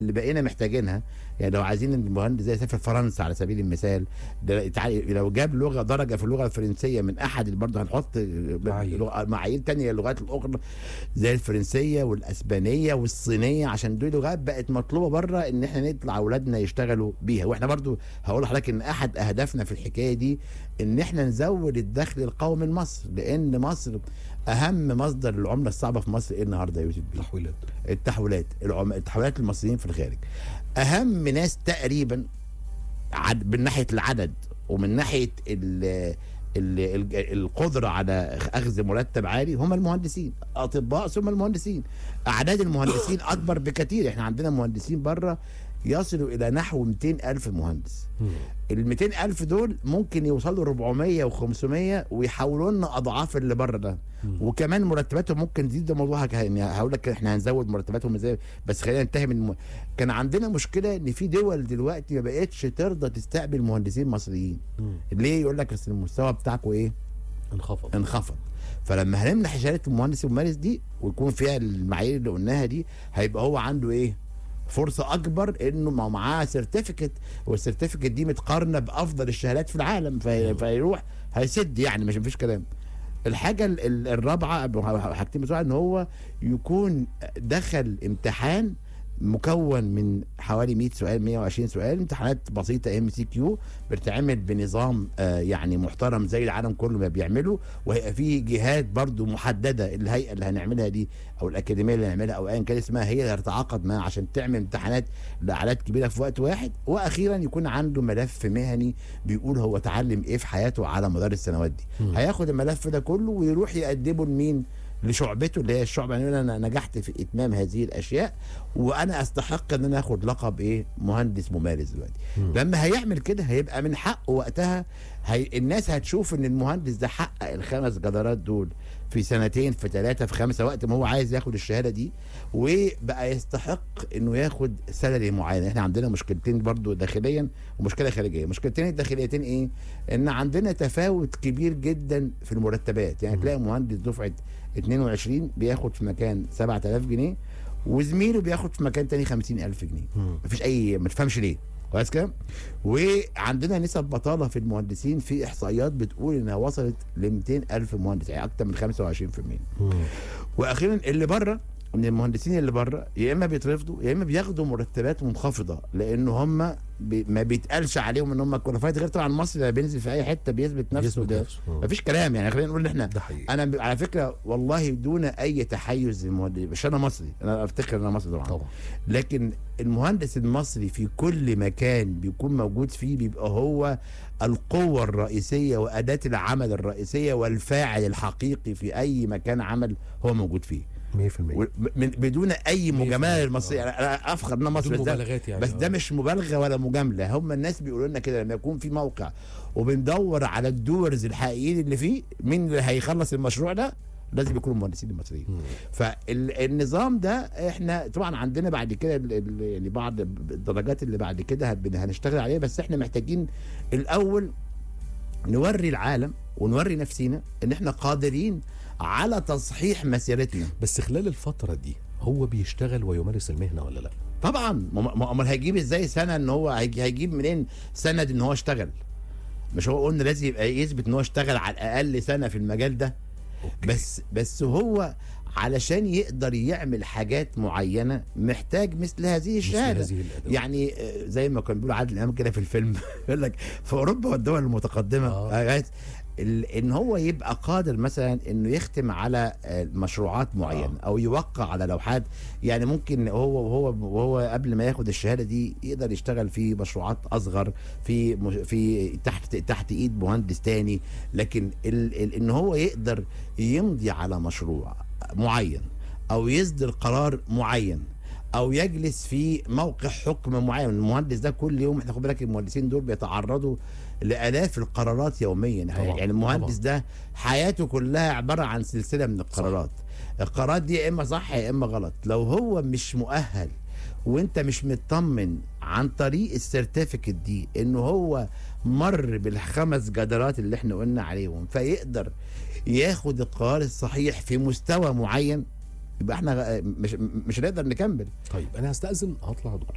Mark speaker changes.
Speaker 1: اللي بقينا محتاجينها يعني لو عايزين المهندس زي يسافر فرنسا على سبيل المثال ده تعال- لو جاب لغه درجه في اللغه الفرنسيه من احد برضه هنحط
Speaker 2: معايير.
Speaker 1: لغة- معايير تانية اللغات الاخرى زي الفرنسيه والاسبانيه والصينيه عشان دول لغات بقت مطلوبه بره ان احنا نطلع اولادنا يشتغلوا بيها واحنا برضو هقول لحضرتك ان احد اهدافنا في الحكايه دي ان احنا نزود الدخل القومي لمصر لان مصر اهم مصدر للعمله الصعبه في مصر ايه النهارده يا يوسف بيه؟
Speaker 2: تحويلات
Speaker 1: التحويلات العم... التحويلات المصريين في الخارج اهم ناس تقريبا عد... من ناحيه العدد ومن ناحيه ال... ال... ال... القدره على اخذ مرتب عالي هم المهندسين اطباء ثم المهندسين اعداد المهندسين اكبر بكثير احنا عندنا مهندسين بره يصلوا الى نحو 200 الف مهندس ال 200 الف دول ممكن يوصلوا 400 و500 ويحولوا لنا اضعاف اللي بره ده وكمان مرتباتهم ممكن تزيد ده موضوع هك- يعني هقول لك احنا هنزود مرتباتهم ازاي بس خلينا ننتهي من الم... كان عندنا مشكله ان في دول دلوقتي ما بقتش ترضى تستقبل مهندسين مصريين ليه يقول لك اصل المستوى بتاعكم ايه
Speaker 2: انخفض
Speaker 1: انخفض فلما هنمنح شهاده المهندس والممارس دي ويكون فيها المعايير اللي قلناها دي هيبقى هو عنده ايه فرصه اكبر انه ما معاه سيرتيفيكت والسيرتيفيكت دي متقارنه بافضل الشهادات في العالم في فيروح هيسد يعني مش مفيش كلام الحاجه ال- ال- الرابعه حاجتين بتوع ان هو يكون دخل امتحان مكون من حوالي 100 سؤال 120 سؤال امتحانات بسيطه ام سي كيو بتتعمل بنظام آه يعني محترم زي العالم كله ما بيعمله وهيبقى فيه جهات برضو محدده الهيئه اللي هنعملها دي او الاكاديميه اللي هنعملها او ايا كان اسمها هي اللي هتتعاقد معاها عشان تعمل امتحانات لاعداد كبيره في وقت واحد واخيرا يكون عنده ملف مهني بيقول هو اتعلم ايه في حياته على مدار السنوات دي هياخد الملف ده كله ويروح يقدمه لمين لشعبته اللي هي الشعب يعني يقول انا نجحت في اتمام هذه الاشياء وانا استحق ان انا اخد لقب ايه مهندس ممارس دلوقتي لما هيعمل كده هيبقى من حقه وقتها هي الناس هتشوف ان المهندس ده حقق الخمس جدارات دول في سنتين في ثلاثة في خمسة وقت ما هو عايز ياخد الشهادة دي وبقى يستحق انه ياخد سالري معين احنا عندنا مشكلتين برضو داخليا ومشكلة خارجية مشكلتين الداخليتين ايه ان عندنا تفاوت كبير جدا في المرتبات يعني تلاقي مهندس دفعة 22 بياخد في مكان 7000 جنيه وزميله بياخد في مكان تاني 50000 جنيه مفيش اي ما تفهمش ليه كويس كده وعندنا نسب بطاله في المهندسين في احصائيات بتقول انها وصلت ل 200 الف مهندس يعني اكتر من 25% واخيرا اللي بره من المهندسين اللي بره يا اما بيترفضوا يا اما بياخدوا مرتبات منخفضه لان هم بي ما بيتقالش عليهم ان هم كواليفايد غير طبعا مصر لما بينزل في اي حته بيثبت نفسه
Speaker 2: يثبت
Speaker 1: ده
Speaker 2: نفسه. آه.
Speaker 1: مفيش كلام يعني خلينا نقول ان احنا
Speaker 2: ده حقيقي
Speaker 1: انا ب- على فكره والله دون اي تحيز للمهندس مش انا مصري انا افتكر ان انا مصري طبعا
Speaker 2: طبعا
Speaker 1: لكن المهندس المصري في كل مكان بيكون موجود فيه بيبقى هو القوة الرئيسية وأداة العمل الرئيسية والفاعل الحقيقي في أي مكان عمل هو موجود فيه
Speaker 2: 100%
Speaker 1: و- من بدون أي مجاملة للمصريين أنا أنا أفخر إن أنا مصري
Speaker 2: بدون
Speaker 1: بس ده-
Speaker 2: مبالغات يعني
Speaker 1: بس ده
Speaker 2: آه.
Speaker 1: مش مبالغه ولا مجامله هم الناس بيقولوا لنا كده لما يكون في موقع وبندور على الدورز الحقيقيين اللي فيه مين اللي هيخلص المشروع ده لازم يكونوا المهندسين المصريين فالنظام ده احنا طبعا عندنا بعد كده ال- ال- يعني بعض الدرجات اللي بعد كده هن- هنشتغل عليها بس احنا محتاجين الاول نوري العالم ونوري نفسينا ان احنا قادرين على تصحيح مسيرتنا
Speaker 2: بس خلال الفترة دي هو بيشتغل ويمارس المهنة ولا لا؟
Speaker 1: طبعا ما- ما امال هيجيب ازاي سنه ان هو هيجي- هيجيب منين سند ان هو اشتغل مش هو قلنا لازم يبقى يثبت ان هو اشتغل على الاقل سنه في المجال ده
Speaker 2: أوكي.
Speaker 1: بس بس هو علشان يقدر يعمل حاجات معينه محتاج مثل هذه الشهاده
Speaker 2: هذه الأدوات.
Speaker 1: يعني آه، زي ما كان بيقول عادل امام كده في الفيلم يقول لك في اوروبا والدول المتقدمه
Speaker 2: آه.
Speaker 1: آه. ال- ان هو يبقى قادر مثلا انه يختم على آه، مشروعات معينه او يوقع على لوحات يعني ممكن هو وهو وهو قبل ما ياخد الشهاده دي يقدر يشتغل في مشروعات اصغر في مش- في تحت تحت ايد مهندس تاني لكن ال ال ان هو يقدر يمضي على مشروع معين او يصدر قرار معين او يجلس في موقع حكم معين المهندس ده كل يوم احنا خد بالك المهندسين دول بيتعرضوا لالاف القرارات يوميا
Speaker 2: طبعاً،
Speaker 1: يعني المهندس
Speaker 2: طبعاً.
Speaker 1: ده حياته كلها عباره عن سلسله من القرارات القرارات دي يا اما صح يا اما غلط لو هو مش مؤهل وانت مش مطمن عن طريق السيرتيفيكت دي انه هو مر بالخمس جدارات اللي احنا قلنا عليهم فيقدر ياخد القرار الصحيح في مستوى معين يبقى احنا مش مش هنقدر نكمل
Speaker 2: طيب انا هستأذن هطلع يا دكتور